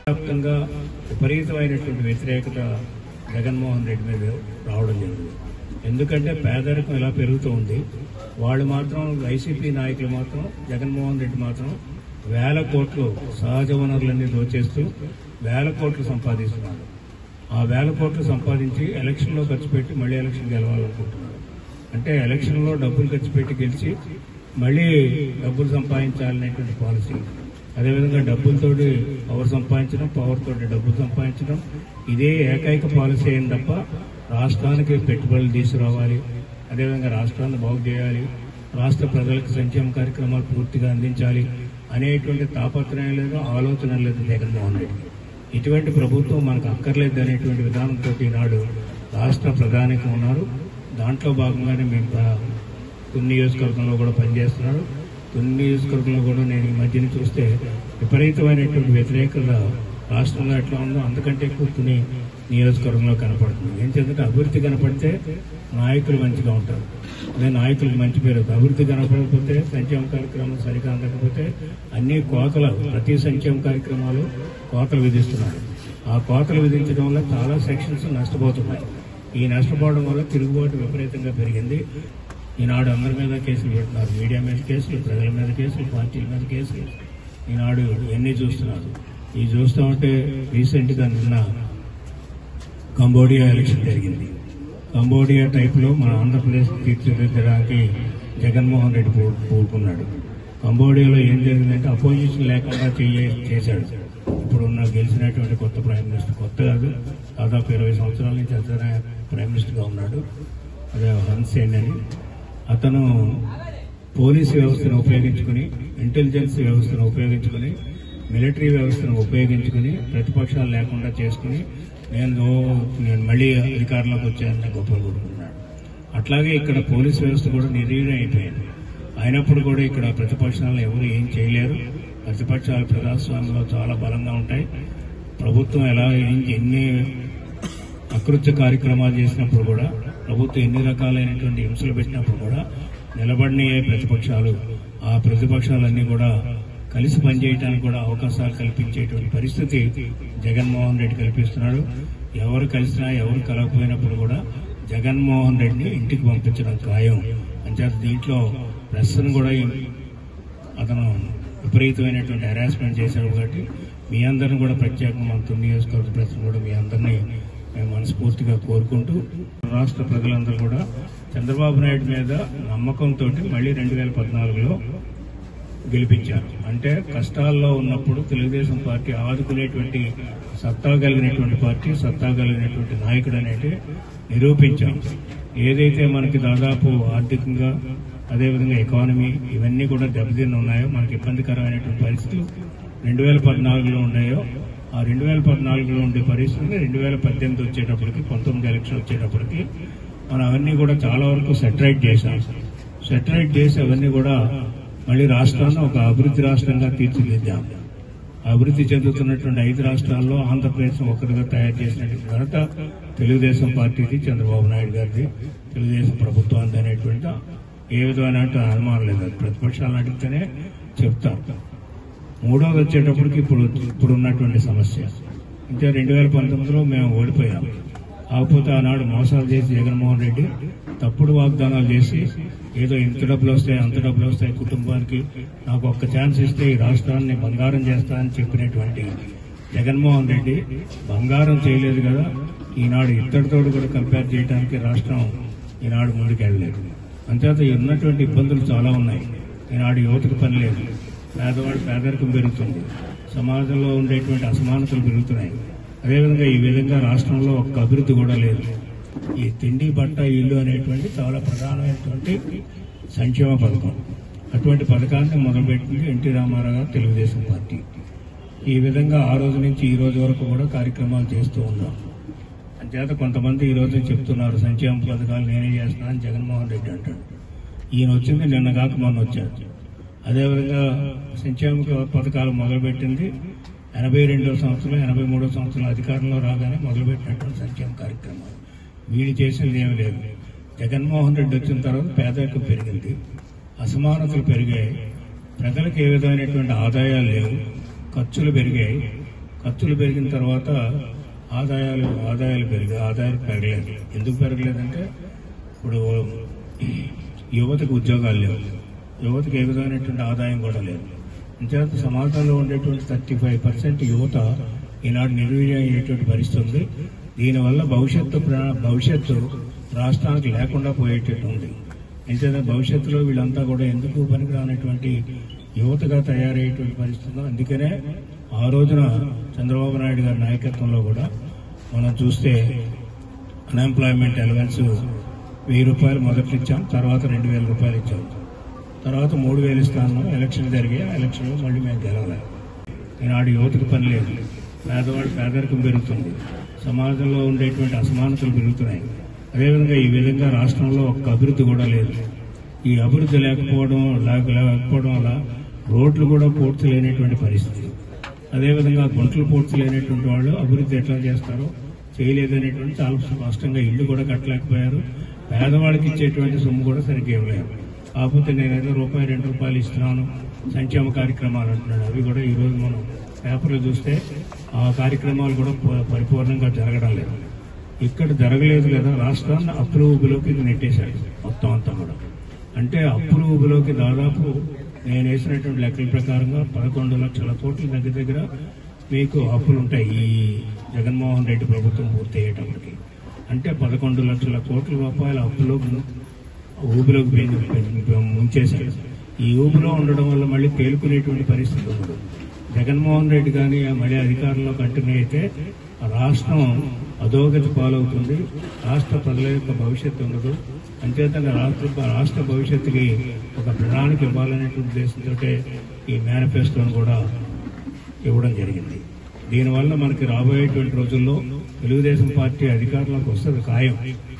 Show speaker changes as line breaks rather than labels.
వ్యాప్తంగా విపరీతమైనటువంటి వ్యతిరేకత జగన్మోహన్ రెడ్డి మీద రావడం జరిగింది ఎందుకంటే పేదరికం ఇలా పెరుగుతూ ఉంది వాళ్ళు మాత్రం వైసీపీ నాయకులు మాత్రం జగన్మోహన్ రెడ్డి మాత్రం వేల కోట్లు సహజ వనరులన్నీ దోచేస్తూ వేల కోట్లు సంపాదిస్తున్నారు ఆ వేల కోట్లు సంపాదించి ఎలక్షన్లో ఖర్చు పెట్టి మళ్ళీ ఎలక్షన్ గెలవాలనుకుంటున్నారు అంటే ఎలక్షన్లో డబ్బులు ఖర్చు పెట్టి గెలిచి మళ్ళీ డబ్బులు సంపాదించాలనేటువంటి పాలసీ అదేవిధంగా డబ్బులతోటి పవర్ సంపాదించడం పవర్ తోటి డబ్బులు సంపాదించడం ఇదే ఏకైక పాలసీ అయింది తప్ప రాష్ట్రానికి పెట్టుబడులు తీసుకురావాలి అదేవిధంగా రాష్ట్రాన్ని బాగు చేయాలి రాష్ట్ర ప్రజలకు సంక్షేమ కార్యక్రమాలు పూర్తిగా అందించాలి అనేటువంటి తాపత్రయం లేదు ఆలోచన లేదు జగన్మోహన్ రెడ్డి ఇటువంటి ప్రభుత్వం మనకు అక్కర్లేదు అనేటువంటి విధానంతో ఈనాడు రాష్ట్ర ప్రధానికి ఉన్నారు దాంట్లో భాగంగానే మేము ప్ర- కొన్ని నియోజకవర్గంలో కూడా పనిచేస్తున్నాడు కొన్ని నియోజకవర్గంలో కూడా నేను ఈ మధ్యన చూస్తే విపరీతమైనటువంటి వ్యతిరేకత రాష్ట్రంలో ఎట్లా ఉందో అంతకంటే ఎక్కువ కొన్ని నియోజకవర్గంలో కనపడుతుంది ఏం చేద్దంటే అభివృద్ధి కనపడితే నాయకులు మంచిగా ఉంటారు అదే నాయకులకు మంచి పేరు అభివృద్ధి కనపడకపోతే సంక్షేమ కార్యక్రమం సరిగా అందకపోతే అన్ని కోతలు ప్రతి సంక్షేమ కార్యక్రమాలు కోతలు విధిస్తున్నారు ఆ కోతలు విధించడం వల్ల చాలా సెక్షన్స్ నష్టపోతున్నాయి ఈ నష్టపోవడం వల్ల తిరుగుబాటు విపరీతంగా పెరిగింది ఈనాడు అందరి మీద కేసులు పెడుతున్నారు మీడియా మీద కేసులు ప్రజల మీద కేసులు పార్టీల మీద కేసులు ఈనాడు ఎన్ని చూస్తున్నారు ఈ చూస్తూ ఉంటే రీసెంట్గా నిన్న కంబోడియా ఎలక్షన్ జరిగింది కంబోడియా టైప్లో మన ఆంధ్రప్రదేశ్ తీర్చిదిద్దడానికి జగన్మోహన్ రెడ్డి పూ- పూనుకున్నాడు కంబోడియాలో ఏం జరిగిందంటే అపోజిషన్ లేకుండా చేయ చేశాడు ఇప్పుడున్న గెలిచినటువంటి కొత్త ప్రైమ్ మినిస్టర్ కొత్త కాదు దాదాపు ఇరవై సంవత్సరాల నుంచి అతను ప్రైమ్ మినిస్టర్గా ఉన్నాడు అదే హన్సేన్ అని అతను పోలీసు వ్యవస్థను ఉపయోగించుకుని ఇంటెలిజెన్స్ వ్యవస్థను ఉపయోగించుకుని మిలిటరీ వ్యవస్థను ఉపయోగించుకుని ప్రతిపక్షాలు లేకుండా చేసుకుని నేను ఓ- నేను మళ్ళీ అధికారంలోకి వచ్చానని గొప్పలు కొడుకున్నాడు అట్లాగే ఇక్కడ పోలీస్ వ్యవస్థ కూడా నిర్వీర్యం అయిపోయింది అయినప్పుడు కూడా ఇక్కడ ప్రతిపక్షాలను ఎవరు ఏం చేయలేరు ప్రతిపక్షాలు ప్రజాస్వామ్యంలో చాలా బలంగా ఉంటాయి ప్రభుత్వం ఎలా ఏం- ఎన్ని అకృత్య కార్యక్రమాలు చేసినప్పుడు కూడా ప్రభుత్వం ఎన్ని రకాలైనటువంటి హింసలు పెట్టినప్పుడు కూడా నిలబడిన ప్రతిపక్షాలు ఆ ప్రతిపక్షాలన్నీ కూడా కలిసి పనిచేయడానికి కూడా అవకాశాలు కల్పించేటువంటి పరిస్థితి జగన్మోహన్ రెడ్డి కల్పిస్తున్నాడు ఎవరు కలిసినా ఎవరు కలగకపోయినప్పుడు కూడా జగన్మోహన్ రెడ్డిని ఇంటికి పంపించడం ఖాయం అంచేత దీంట్లో ప్రెస్ను కూడా అతను విపరీతమైనటువంటి హెరాస్మెంట్ చేశాడు కాబట్టి మీ అందరిని కూడా ప్రత్యేకంగా మన తొమ్మిది నియోజకవర్గ ప్రజలు కూడా మీ అందరినీ మేము మనస్ఫూర్తిగా కోరుకుంటూ రాష్ట్ర ప్రజలందరూ కూడా చంద్రబాబు నాయుడు మీద నమ్మకంతో మళ్ళీ రెండు వేల పద్నాలుగులో గెలిపించారు అంటే కష్టాల్లో ఉన్నప్పుడు తెలుగుదేశం పార్టీ ఆదుకునేటువంటి సత్తా కలిగినటువంటి పార్టీ సత్తా కలిగినటువంటి నాయకుడు అనేది నిరూపించాం ఏదైతే మనకి దాదాపు ఆర్థికంగా అదేవిధంగా ఎకానమీ ఇవన్నీ కూడా దెబ్బతిని ఉన్నాయో మనకి ఇబ్బందికరమైనటువంటి పరిస్థితులు రెండు వేల పద్నాలుగులో ఉన్నాయో ఆ రెండు వేల పద్నాలుగులో ఉండే పరిస్థితులు రెండు వేల పద్దెనిమిది వచ్చేటప్పటికి పంతొమ్మిది ఎలక్షన్ వచ్చేటప్పటికి మనం అవన్నీ కూడా చాలా వరకు సెటరైట్ చేశాం సెటరైట్ చేసి అవన్నీ కూడా మళ్ళీ రాష్ట్రాన్ని ఒక అభివృద్ధి రాష్ట్రంగా తీర్చిదిద్దాం అభివృద్ధి చెందుతున్నటువంటి ఐదు రాష్ట్రాల్లో ఆంధ్రప్రదేశ్ ఒకటిగా తయారు చేసినటువంటి ఘనత తెలుగుదేశం పార్టీది చంద్రబాబు నాయుడు గారిది తెలుగుదేశం ప్రభుత్వానికి అనేటువంటి ఏ విధమైన అనుమానం లేదు అది ప్రతిపక్షాలను అడిగితేనే చెప్తాం మూడోది వచ్చేటప్పటికి ఇప్పుడు ఇప్పుడు ఉన్నటువంటి సమస్య ఇంకా రెండు వేల పంతొమ్మిదిలో మేము ఓడిపోయాం కాకపోతే ఆనాడు మోసాలు చేసి జగన్మోహన్ రెడ్డి తప్పుడు వాగ్దానాలు చేసి ఏదో ఇంత డబ్బులు వస్తాయి అంత డబ్బులు వస్తాయి కుటుంబానికి నాకు ఒక్క ఛాన్స్ ఇస్తే ఈ రాష్ట్రాన్ని బంగారం చేస్తానని చెప్పినటువంటి జగన్మోహన్ రెడ్డి బంగారం చేయలేదు కదా ఈనాడు ఇద్దరితోడు కూడా కంపేర్ చేయడానికి రాష్ట్రం ఈనాడు ముందుకెళ్ళలేదు అంతేత ఉన్నటువంటి ఇబ్బందులు చాలా ఉన్నాయి ఈనాడు యువతకు పని లేదు పేదవాడు పేదరికం పెరుగుతుంది సమాజంలో ఉండేటువంటి అసమానతలు పెరుగుతున్నాయి అదేవిధంగా ఈ విధంగా రాష్ట్రంలో ఒక్క అభివృద్ధి కూడా లేదు ఈ తిండి బట్ట ఇల్లు అనేటువంటి చాలా ప్రధానమైనటువంటి సంక్షేమ పథకం అటువంటి పథకాన్ని మొదలుపెట్టింది ఎన్టీ రామారావు గారు తెలుగుదేశం పార్టీ ఈ విధంగా ఆ రోజు నుంచి ఈ రోజు వరకు కూడా కార్యక్రమాలు చేస్తూ ఉన్నాం అంచేత కొంతమంది ఈ రోజు చెప్తున్నారు సంక్షేమ పథకాలు నేనే చేస్తున్నాను జగన్మోహన్ రెడ్డి అంటాడు ఈయన వచ్చింది నిన్న కాక మొన్న వచ్చారు అదేవిధంగా సంక్షేమ పథకాలు మొదలుపెట్టింది ఎనభై రెండో సంవత్సరం ఎనభై మూడో సంవత్సరం అధికారంలో రాగానే మొదలుపెట్టినటువంటి సంక్షేమ కార్యక్రమాలు వీడు చేసింది ఏమీ లేదు జగన్మోహన్ రెడ్డి వచ్చిన తర్వాత పేదరికం పెరిగింది అసమానతలు పెరిగాయి ప్రజలకు ఏ విధమైనటువంటి ఆదాయాలు లేవు ఖర్చులు పెరిగాయి ఖర్చులు పెరిగిన తర్వాత ఆదాయాలు ఆదాయాలు పెరిగి ఆదాయాలు పెరగలేదు ఎందుకు పెరగలేదంటే ఇప్పుడు యువతకు ఉద్యోగాలు లేవు యువతకు ఏ విధమైనటువంటి ఆదాయం కూడా లేదు అంచేత సమాజంలో ఉండేటువంటి థర్టీ ఫైవ్ పర్సెంట్ యువత ఈనాడు నిర్వీర్యం అయ్యేటువంటి పరిస్థితి ఉంది దీనివల్ల భవిష్యత్తు ప్ర- భవిష్యత్తు రాష్ట్రానికి లేకుండా పోయేటట్టు ఉంది అంచేత భవిష్యత్తులో వీళ్ళంతా కూడా ఎందుకు పనికిరానటువంటి యువతగా తయారయ్యేటువంటి పరిస్థితి ఉంది అందుకనే ఆ రోజున చంద్రబాబు నాయుడు గారి నాయకత్వంలో కూడా మనం చూస్తే అన్ఎంప్లాయ్మెంట్ అలవెన్స్ వెయ్యి రూపాయలు మొదట ఇచ్చాం తర్వాత రెండు వేల రూపాయలు ఇచ్చాం తర్వాత మూడు వేలు ఇస్తాను ఎలక్షన్ జరిగి ఆ ఎలక్షన్లో మళ్ళీ మేము గెలవలే ఈనాడు యువతకు పని లేదు పేదవాడు పేదరికం పెరుగుతుంది సమాజంలో ఉండేటువంటి అసమానతలు పెరుగుతున్నాయి అదేవిధంగా ఈ విధంగా రాష్ట్రంలో ఒక్క అభివృద్ధి కూడా లేదు ఈ అభివృద్ధి లేకపోవడం లేక లేకపోవడం వల్ల రోడ్లు కూడా పూర్తి లేనటువంటి పరిస్థితి అదేవిధంగా గుంటలు పూర్తి లేనటువంటి వాళ్ళు అభివృద్ధి ఎట్లా చేస్తారో చేయలేదనేటువంటి చాలా స్పష్టంగా ఇల్లు కూడా కట్టలేకపోయారు పేదవాడికి ఇచ్చేటువంటి సొమ్ము కూడా సరిగ్గా ఇవ్వలేరు కాకపోతే నేను ఏదో రూపాయి రెండు రూపాయలు ఇస్తున్నాను సంక్షేమ కార్యక్రమాలు అంటున్నాడు అవి కూడా ఈ రోజు మనం పేపర్లో చూస్తే ఆ కార్యక్రమాలు కూడా ప- పరిపూర్ణంగా జరగడం లేదు ఇక్కడ జరగలేదు కదా రాష్ట్రాన్ని అప్పుల ఊబిలోకి నెట్టేశాడు మొత్తం అంతా కూడా అంటే అప్పుల ఊబిలోకి దాదాపు నేను వేసినటువంటి లెక్కల ప్రకారంగా పదకొండు లక్షల కోట్ల దగ్గర దగ్గర మీకు అప్పులు ఉంటాయి ఈ జగన్మోహన్ రెడ్డి ప్రభుత్వం పూర్తి అయ్యేటప్పటికి అంటే పదకొండు లక్షల కోట్ల రూపాయల అప్పులో ఊబిలోకి పెంచి- పెంచి- ముంచేశారు ఈ ఊబిలో ఉండడం వల్ల మళ్ళీ తేలుకునేటువంటి పరిస్థితి ఉండదు జగన్మోహన్ రెడ్డి కానీ మళ్ళీ అధికారంలో కంటిన్యూ అయితే ఆ రాష్ట్రం అధోగతి పాలవుతుంది రాష్ట్ర ప్రజల యొక్క భవిష్యత్తు ఉండదు అంచేతంగా రాష్ట్ర రాష్ట్ర భవిష్యత్తుకి ఒక ప్రణాళిక ఇవ్వాలనేటువంటి ఉద్దేశంతో ఈ మేనిఫెస్టోను కూడా ఇవ్వడం జరిగింది దీనివల్ల మనకి రాబోయేటువంటి రోజుల్లో తెలుగుదేశం పార్టీ అధికారంలోకి వస్తుంది ఖాయం